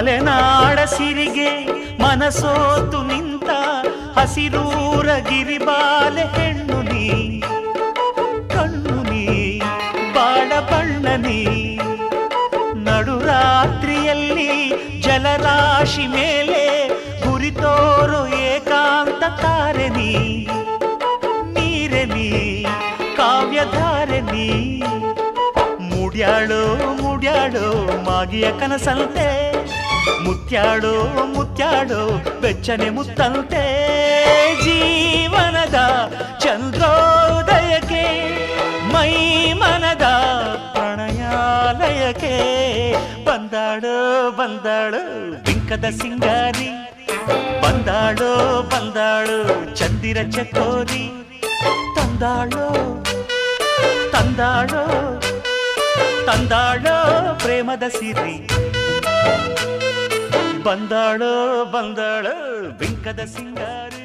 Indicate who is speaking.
Speaker 1: ಮಲೆನಾಡ ಸಿರಿಗೆ ಮನಸೋತು ನಿಂತ ಹಸಿರೂರ ಗಿರಿಬಾಲೆ ಹೆಣ್ಣು ನೀ ಕಣ್ಣು ನೀ ಬಾಳ ಬಣ್ಣ ನೀ ನಡುರಾತ್ರಿಯಲ್ಲಿ ಜಲರಾಶಿ ಮೇಲೆ ಗುರಿತೋರು ಏಕಾಂತ ತಾರೆ ನೀ ನೀರೆ ನೀ ಕಾವ್ಯಧಾರೆ ನೀ ಮುಡ್ಯಾಳೋ ಮುಡ್ಯಾಳೋ ಮಾಗಿಯ ಕನಸಂತೆ ಮುತ್ಯಾಡೋ ಮುತ್ಯಾಡೋ ಬೆಚ್ಚನೆ ಮುತ್ತಂತೆ ಜೀವನದ ಚಂದ್ರೋದಯಕ್ಕೆ ಮೈ ಮನದ ಪ್ರಣಯಾಲಯಕ್ಕೆ ಬಂದಾಳೋ ಬಂದಾಳು ಬಿಂಕದ ಸಿಂಗಾರಿ ಬಂದಾಳೋ ಬಂದಾಳು ಚಂದಿರ ಚಕೋರಿ ತಂದಾಳೋ ತಂದಾಳೋ ತಂದಾಳೋ ಪ್ರೇಮದ ಸಿರಿ ಬಂದಾಳೋ ಬಂದಾಳೋ ಬಿಂಕದ ಸಿಂಗಾರಿ